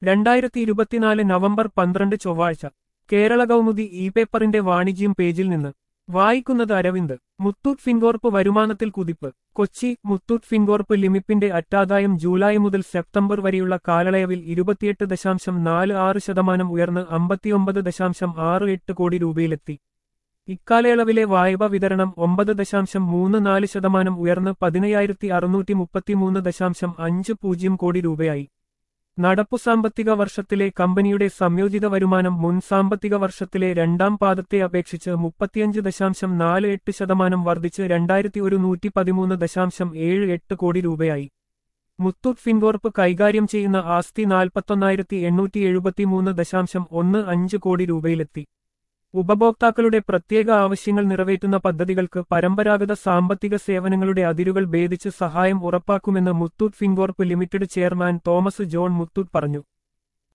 രണ്ടായിരത്തി ഇരുപത്തിനാല് നവംബർ പന്ത്രണ്ട് ചൊവ്വാഴ്ച കേരള കൗമുദി ഇ പേപ്പറിന്റെ വാണിജ്യം പേജിൽ നിന്ന് വായിക്കുന്നത് അരവിന്ദ് മുത്തൂറ്റ് ഫിൻകോർപ്പ് വരുമാനത്തിൽ കുതിപ്പ് കൊച്ചി മുത്തൂറ്റ് ഫിൻകോർപ്പ് ലിമിപ്പിന്റെ അറ്റാദായം ജൂലൈ മുതൽ സെപ്റ്റംബർ വരെയുള്ള കാലയളവിൽ ഇരുപത്തിയെട്ട് ദശാംശം നാല് ആറ് ശതമാനം ഉയർന്ന് അമ്പത്തിയൊമ്പത് ദശാംശം ആറ് എട്ട് കോടി രൂപയിലെത്തി ഇക്കാലയളവിലെ വായ്പ വിതരണം ഒമ്പത് ദശാംശം മൂന്ന് നാല് ശതമാനം ഉയർന്ന് പതിനയ്യായിരത്തി അറുന്നൂറ്റി മുപ്പത്തിമൂന്ന് ദശാംശം അഞ്ച് പൂജ്യം കോടി രൂപയായി നടപ്പു സാമ്പത്തിക വർഷത്തിലെ കമ്പനിയുടെ സംയോജിത വരുമാനം മുൻ സാമ്പത്തിക വർഷത്തിലെ രണ്ടാം പാദത്തെ അപേക്ഷിച്ച് മുപ്പത്തിയഞ്ച് ദശാംശം നാല് എട്ട് ശതമാനം വർദ്ധിച്ച് രണ്ടായിരത്തി ഒരു നൂറ്റി പതിമൂന്ന് ദശാംശം ഏഴ് എട്ട് കോടി രൂപയായി മുത്തൂറ്റ് ഫിൻകോർപ്പ് കൈകാര്യം ചെയ്യുന്ന ആസ്തി നാൽപ്പത്തൊന്നായിരത്തി എണ്ണൂറ്റി എഴുപത്തിമൂന്ന് ദശാംശം ഒന്ന് അഞ്ച് കോടി രൂപയിലെത്തി ഉപഭോക്താക്കളുടെ പ്രത്യേക ആവശ്യങ്ങൾ നിറവേറ്റുന്ന പദ്ധതികൾക്ക് പരമ്പരാഗത സാമ്പത്തിക സേവനങ്ങളുടെ അതിരുകൾ ഭേദിച്ച് സഹായം ഉറപ്പാക്കുമെന്ന് മുത്തൂറ്റ് ഫിൻകോർപ്പ് ലിമിറ്റഡ് ചെയർമാൻ തോമസ് ജോൺ മുത്തൂറ്റ് പറഞ്ഞു